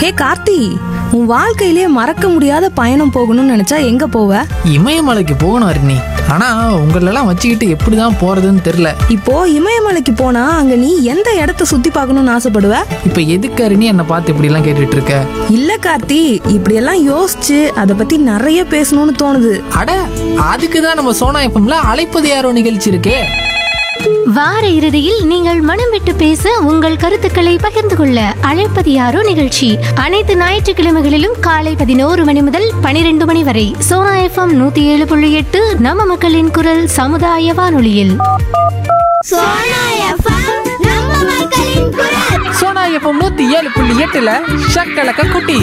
ஹே கார்த்தி உன் வாழ்க்கையிலே மறக்க முடியாத பயணம் போகணும்னு நினைச்சா எங்க போவ இமயமலைக்கு போகணும் அருணி ஆனா உங்களெல்லாம் வச்சுக்கிட்டு எப்படிதான் போறதுன்னு தெரியல இப்போ இமயமலைக்கு போனா அங்க நீ எந்த இடத்த சுத்தி பார்க்கணும்னு ஆசைப்படுவ இப்ப எதுக்கு அருணி என்னை பார்த்து இப்படி எல்லாம் கேட்டுட்டு இருக்க இல்ல கார்த்தி இப்படியெல்லாம் யோசிச்சு அதை பத்தி நிறைய பேசணும்னு தோணுது அட அதுக்கு தான் நம்ம சோனா எஃப்எம்ல அழைப்பது யாரோ நிகழ்ச்சி இருக்கே வார இறுதியில் நீங்கள் மனம் விட்டு பேச உங்கள் கருத்துக்களை பகிர்ந்து கொள்ள அழைப்பது யாரோ நிகழ்ச்சி அனைத்து ஞாயிற்றுக்கிழமைகளிலும் காலை பதினோரு மணி முதல் பனிரெண்டு மணி வரை சோனா எஃப்எம் நூத்தி ஏழு புள்ளி எட்டு நம்ம மக்களின் குரல் சமுதாய வானொலியில் சோனா எஃப்எம் நம்ம மக்களின் குரல் சோனா எஃப்எம் நூத்தி ஏழு புள்ளி எட்டுல ஷக்கலக்க குட்டி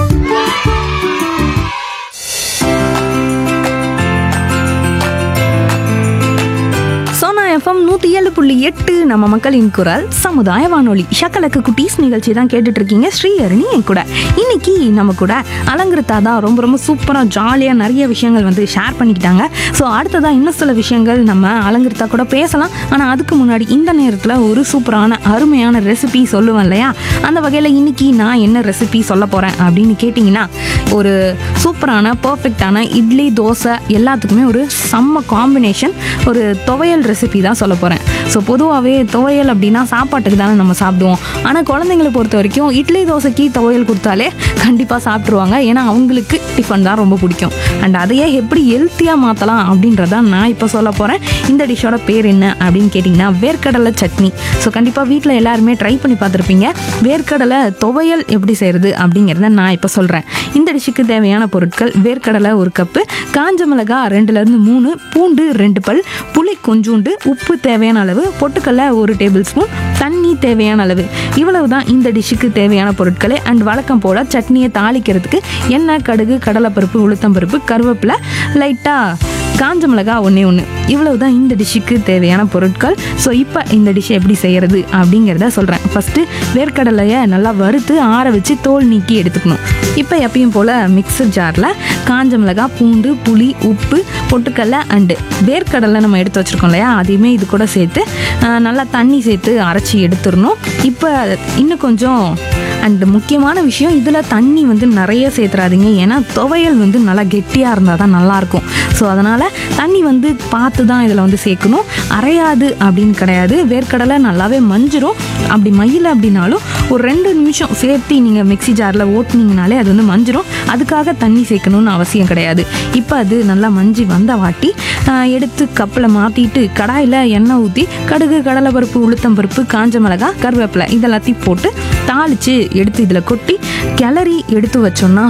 சோனா எஃப்எம் நூத்தி ஏழு புள்ளி எட்டு நம்ம மக்களின் குரல் சமுதாய வானொலி ஷக்கலக்கு குட்டீஸ் நிகழ்ச்சி தான் கேட்டுட்டு இருக்கீங்க ஸ்ரீஹரணி என் கூட இன்னைக்கு நம்ம கூட அலங்கிருத்தா தான் ரொம்ப ரொம்ப சூப்பராக ஜாலியாக நிறைய விஷயங்கள் வந்து ஷேர் பண்ணிக்கிட்டாங்க ஸோ அடுத்ததாக இன்னும் சில விஷயங்கள் நம்ம அலங்கிருத்தா கூட பேசலாம் ஆனால் அதுக்கு முன்னாடி இந்த நேரத்தில் ஒரு சூப்பரான அருமையான ரெசிபி சொல்லுவேன் இல்லையா அந்த வகையில் இன்னைக்கு நான் என்ன ரெசிபி சொல்ல போகிறேன் அப்படின்னு கேட்டிங்கன்னா ஒரு சூப்பரான பர்ஃபெக்டான இட்லி தோசை எல்லாத்துக்குமே ஒரு செம்ம காம்பினேஷன் ஒரு துவையல் ரெசிபி தான் சொல்ல போகிறேன் ஸோ பொதுவாகவே துவையல் அப்படின்னா சாப்பாட்டுக்கு தானே நம்ம சாப்பிடுவோம் ஆனால் குழந்தைங்களை பொறுத்த வரைக்கும் இட்லி தோசைக்கு துவையல் கொடுத்தாலே கண்டிப்பாக சாப்பிட்ருவாங்க ஏன்னா அவங்களுக்கு டிஃபன் தான் ரொம்ப பிடிக்கும் அண்ட் அதையே எப்படி ஹெல்த்தியாக மாற்றலாம் அப்படின்றத நான் இப்போ சொல்ல போகிறேன் இந்த டிஷ்ஷோட பேர் என்ன அப்படின்னு கேட்டிங்கன்னா வேர்க்கடலை சட்னி ஸோ கண்டிப்பாக வீட்டில் எல்லாருமே ட்ரை பண்ணி பார்த்துருப்பீங்க வேர்க்கடலை துவையல் எப்படி செய்கிறது அப்படிங்கிறத நான் இப்போ சொல்கிறேன் இந்த டிஷ்ஷுக்கு தேவையான பொருட்கள் வேர்க்கடலை ஒரு கப்பு காஞ்ச மிளகா ரெண்டுலேருந்து மூணு பூண்டு ரெண்டு பல் புளி கொஞ்சூண்டு உப்பு தேவையான அளவு பொட்டுக்கடலை ஒரு டேபிள் ஸ்பூன் தண்ணி தேவையான அளவு இவ்வளவு தான் இந்த டிஷ்ஷுக்கு தேவையான பொருட்கள் அண்ட் வழக்கம் போல் சட்னியை தாளிக்கிறதுக்கு எண்ணெய் கடுகு கடலைப்பருப்பு உளுத்தம்பருப்பு கருவேப்பிலை லைட்டாக காஞ்ச மிளகா ஒன்றே ஒன்று இவ்வளவு தான் இந்த டிஷ்ஷுக்கு தேவையான பொருட்கள் ஸோ இப்போ இந்த டிஷ்ஷை எப்படி செய்கிறது அப்படிங்கிறத சொல்கிறேன் ஃபஸ்ட்டு வேர்க்கடலையை நல்லா வறுத்து ஆற வச்சு தோல் நீக்கி எடுத்துக்கணும் இப்போ எப்பயும் போல் மிக்சர் ஜாரில் காஞ்ச மிளகா பூண்டு புளி உப்பு பொட்டுக்கடலை அண்டு வேர்க்கடலை நம்ம எடுத்து வச்சுருக்கோம் இல்லையா அதையுமே இது கூட சேர்த்து ஆஹ், நல்லா தண்ணி சேர்த்து அரைச்சி எடுத்துடணும் இப்போ இன்னும் கொஞ்சம் அண்ட் முக்கியமான விஷயம் இதில் தண்ணி வந்து நிறைய சேர்த்துறாதீங்க ஏன்னா துவையல் வந்து நல்லா கெட்டியாக இருந்தால் தான் நல்லாயிருக்கும் ஸோ அதனால் தண்ணி வந்து பார்த்து தான் இதில் வந்து சேர்க்கணும் அரையாது அப்படின்னு கிடையாது வேர்க்கடலை நல்லாவே மஞ்சிரும் அப்படி மயில் அப்படின்னாலும் ஒரு ரெண்டு நிமிஷம் சேர்த்து நீங்கள் மிக்ஸி ஜாரில் ஓட்டுனீங்கனாலே அது வந்து மஞ்சிரும் அதுக்காக தண்ணி சேர்க்கணும்னு அவசியம் கிடையாது இப்போ அது நல்லா மஞ்சி வந்த வாட்டி ஆஹ், எடுத்து கப்பில் மாற்றிட்டு கடாயில் எண்ணெய் ஊற்றி கடுகு கடலைப்பருப்பு உளுத்தம்பருப்பு காஞ்ச மிளகாய் கருவேப்பிலை இதெல்லாத்தையும் போட்டு தாளித்து எடுத்து இதில் கொட்டி கிளறி எடுத்து வச்சோம்னா